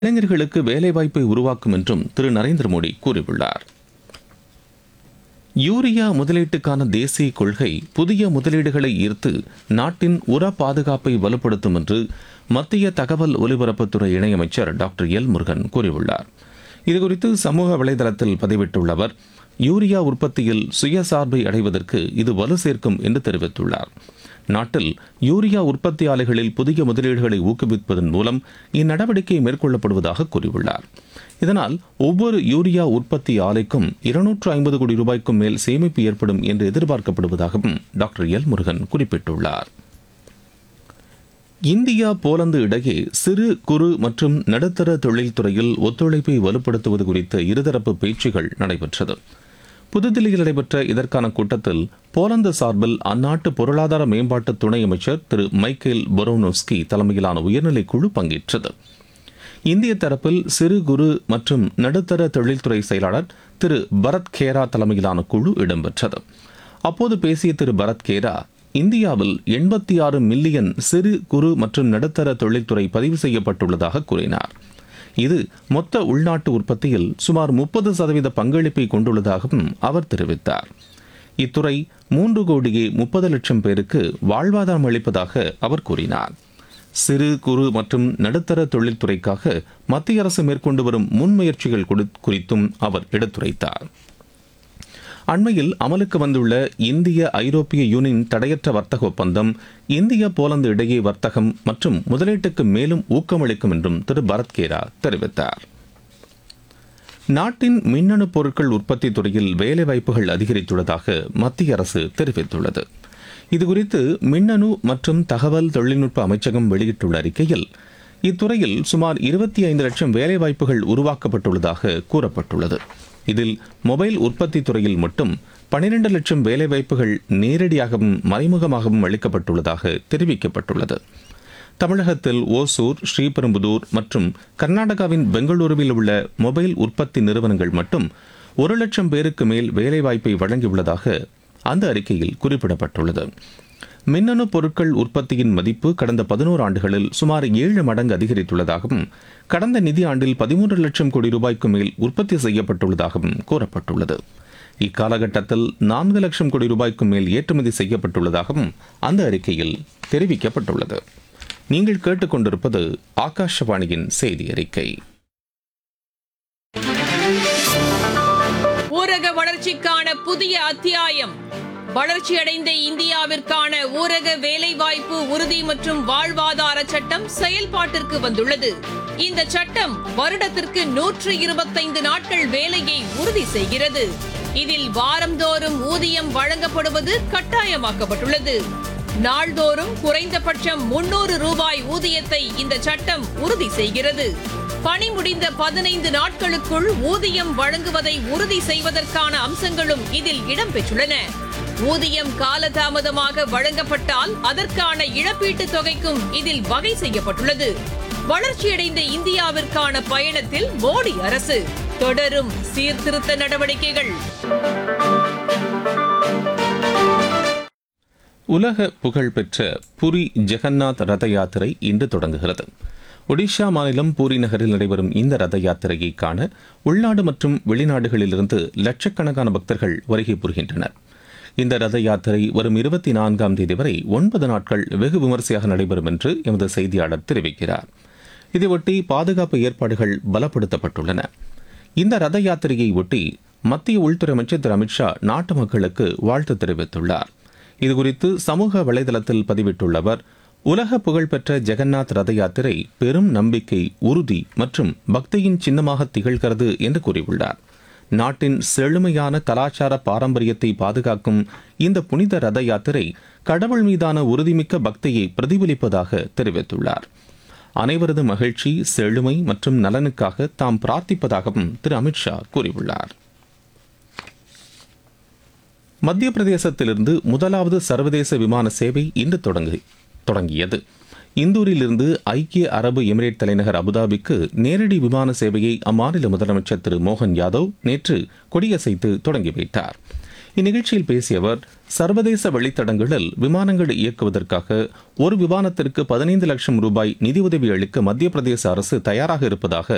இளைஞர்களுக்கு வேலைவாய்ப்பை உருவாக்கும் என்றும் திரு நரேந்திர மோடி கூறியுள்ளார் யூரியா முதலீட்டுக்கான தேசிய கொள்கை புதிய முதலீடுகளை ஈர்த்து நாட்டின் உர பாதுகாப்பை வலுப்படுத்தும் என்று மத்திய தகவல் ஒலிபரப்புத்துறை இணையமைச்சர் டாக்டர் எல் முருகன் கூறியுள்ளார் இதுகுறித்து சமூக வலைதளத்தில் பதிவிட்டுள்ள அவர் யூரியா உற்பத்தியில் சுயசார்பை அடைவதற்கு இது வலு சேர்க்கும் என்று தெரிவித்துள்ளார் நாட்டில் யூரியா உற்பத்தி ஆலைகளில் புதிய முதலீடுகளை ஊக்குவிப்பதன் மூலம் இந்நடவடிக்கை மேற்கொள்ளப்படுவதாக கூறியுள்ளார் இதனால் ஒவ்வொரு யூரியா உற்பத்தி ஆலைக்கும் இருநூற்று ஐம்பது கோடி ரூபாய்க்கும் மேல் சேமிப்பு ஏற்படும் என்று எதிர்பார்க்கப்படுவதாகவும் டாக்டர் எல் முருகன் குறிப்பிட்டுள்ளார் இந்தியா போலந்து இடையே சிறு குறு மற்றும் நடுத்தர தொழில்துறையில் ஒத்துழைப்பை வலுப்படுத்துவது குறித்த இருதரப்பு பேச்சுகள் நடைபெற்றது புதுதில்லியில் நடைபெற்ற இதற்கான கூட்டத்தில் போலந்து சார்பில் அந்நாட்டு பொருளாதார மேம்பாட்டு துணை அமைச்சர் திரு மைக்கேல் பொரோனோஸ்கி தலைமையிலான உயர்நிலை குழு பங்கேற்றது இந்திய தரப்பில் சிறு குறு மற்றும் நடுத்தர தொழில்துறை செயலாளர் திரு பரத் கேரா தலைமையிலான குழு இடம்பெற்றது அப்போது பேசிய திரு பரத் கேரா இந்தியாவில் எண்பத்தி ஆறு மில்லியன் சிறு குறு மற்றும் நடுத்தர தொழில்துறை பதிவு செய்யப்பட்டுள்ளதாக கூறினார் இது மொத்த உள்நாட்டு உற்பத்தியில் சுமார் முப்பது சதவீத பங்களிப்பை கொண்டுள்ளதாகவும் அவர் தெரிவித்தார் இத்துறை மூன்று கோடியே முப்பது லட்சம் பேருக்கு வாழ்வாதாரம் அளிப்பதாக அவர் கூறினார் சிறு குறு மற்றும் நடுத்தர தொழில்துறைக்காக மத்திய அரசு மேற்கொண்டு வரும் முன்முயற்சிகள் குறி- குறித்தும் அவர் எடுத்துரைத்தார் அண்மையில் அமலுக்கு வந்துள்ள இந்திய ஐரோப்பிய யூனியன் தடையற்ற வர்த்தக ஒப்பந்தம் இந்திய போலந்து இடையே வர்த்தகம் மற்றும் முதலீட்டுக்கு மேலும் ஊக்கமளிக்கும் என்றும் திரு பரத் கேரா தெரிவித்தார் நாட்டின் மின்னணு பொருட்கள் உற்பத்தி துறையில் வேலைவாய்ப்புகள் அதிகரித்துள்ளதாக மத்திய அரசு தெரிவித்துள்ளது இதுகுறித்து மின்னணு மற்றும் தகவல் தொழில்நுட்ப அமைச்சகம் வெளியிட்டுள்ள அறிக்கையில் இத்துறையில் சுமார் இருபத்தி ஐந்து லட்சம் வேலைவாய்ப்புகள் உருவாக்கப்பட்டுள்ளதாக கூறப்பட்டுள்ளது இதில் மொபைல் உற்பத்தி துறையில் மட்டும் பனிரெண்டு லட்சம் வேலைவாய்ப்புகள் நேரடியாகவும் மறைமுகமாகவும் அளிக்கப்பட்டுள்ளதாக தெரிவிக்கப்பட்டுள்ளது தமிழகத்தில் ஓசூர் ஸ்ரீபெரும்புதூர் மற்றும் கர்நாடகாவின் பெங்களூருவில் உள்ள மொபைல் உற்பத்தி நிறுவனங்கள் மட்டும் ஒரு லட்சம் பேருக்கு மேல் வேலைவாய்ப்பை வழங்கியுள்ளதாக அந்த அறிக்கையில் குறிப்பிடப்பட்டுள்ளது மின்னணு பொருட்கள் உற்பத்தியின் மதிப்பு கடந்த பதினோரு ஆண்டுகளில் சுமார் ஏழு மடங்கு அதிகரித்துள்ளதாகவும் கடந்த நிதி ஆண்டில் பதிமூன்று லட்சம் கோடி ரூபாய்க்கு மேல் உற்பத்தி செய்யப்பட்டுள்ளதாகவும் கூறப்பட்டுள்ளது இக்காலகட்டத்தில் நான்கு லட்சம் கோடி ரூபாய்க்கு மேல் ஏற்றுமதி செய்யப்பட்டுள்ளதாகவும் அந்த அறிக்கையில் தெரிவிக்கப்பட்டுள்ளது நீங்கள் கேட்டுக்கொண்டிருப்பது ஆகாஷவாணியின் செய்தி அறிக்கை ஊரக வளர்ச்சிக்கான புதிய அத்தியாயம் வளர்ச்சியடைந்த இந்தியாவிற்கான ஊரக வேலைவாய்ப்பு உறுதி மற்றும் வாழ்வாதார சட்டம் செயல்பாட்டிற்கு வந்துள்ளது இந்த சட்டம் வருடத்திற்கு நூற்று இருபத்தைந்து நாட்கள் வேலையை உறுதி செய்கிறது இதில் வாரந்தோறும் ஊதியம் வழங்கப்படுவது கட்டாயமாக்கப்பட்டுள்ளது நாள்தோறும் குறைந்தபட்சம் முன்னூறு ரூபாய் ஊதியத்தை இந்த சட்டம் உறுதி செய்கிறது பணி முடிந்த பதினைந்து நாட்களுக்குள் ஊதியம் வழங்குவதை உறுதி செய்வதற்கான அம்சங்களும் இதில் இடம்பெற்றுள்ளன ஊதியம் காலதாமதமாக வழங்கப்பட்டால் அதற்கான இழப்பீட்டுத் தொகைக்கும் இதில் வகை செய்யப்பட்டுள்ளது வளர்ச்சியடைந்த இந்தியாவிற்கான பயணத்தில் மோடி அரசு தொடரும் சீர்திருத்த நடவடிக்கைகள் உலக புகழ்பெற்ற புரி ஜெகநாத் ரத யாத்திரை இன்று தொடங்குகிறது ஒடிஷா மாநிலம் பூரி நகரில் நடைபெறும் இந்த ரத யாத்திரையை காண உள்நாடு மற்றும் வெளிநாடுகளிலிருந்து லட்சக்கணக்கான பக்தர்கள் வருகை புரிகின்றனர் இந்த ரத யாத்திரை வரும் இருபத்தி நான்காம் தேதி வரை ஒன்பது நாட்கள் வெகு விமரிசையாக நடைபெறும் என்று எமது செய்தியாளர் தெரிவிக்கிறார் இதையொட்டி பாதுகாப்பு ஏற்பாடுகள் பலப்படுத்தப்பட்டுள்ளன இந்த ரத யாத்திரையை ஒட்டி மத்திய உள்துறை அமைச்சர் திரு அமித்ஷா நாட்டு மக்களுக்கு வாழ்த்து தெரிவித்துள்ளார் இதுகுறித்து சமூக வலைதளத்தில் பதிவிட்டுள்ள அவர் உலக புகழ்பெற்ற ஜெகநாத் ரத யாத்திரை பெரும் நம்பிக்கை உறுதி மற்றும் பக்தியின் சின்னமாக திகழ்கிறது என்று கூறியுள்ளார் நாட்டின் செழுமையான கலாச்சார பாரம்பரியத்தை பாதுகாக்கும் இந்த புனித ரத யாத்திரை கடவுள் மீதான உறுதிமிக்க பக்தியை பிரதிபலிப்பதாக தெரிவித்துள்ளார் அனைவரது மகிழ்ச்சி செழுமை மற்றும் நலனுக்காக தாம் பிரார்த்திப்பதாகவும் திரு அமித்ஷா கூறியுள்ளார் மத்திய பிரதேசத்திலிருந்து முதலாவது சர்வதேச விமான சேவை இன்று தொடங்கு தொடங்கியது இந்தூரிலிருந்து ஐக்கிய அரபு எமிரேட் தலைநகர் அபுதாபிக்கு நேரடி விமான சேவையை அம்மாநில முதலமைச்சர் திரு மோகன் யாதவ் நேற்று கொடியசைத்து தொடங்கி வைத்தார் இந்நிகழ்ச்சியில் பேசிய அவர் சர்வதேச வழித்தடங்களில் விமானங்கள் இயக்குவதற்காக ஒரு விமானத்திற்கு பதினைந்து லட்சம் ரூபாய் நிதியுதவி அளிக்க மத்திய பிரதேச அரசு தயாராக இருப்பதாக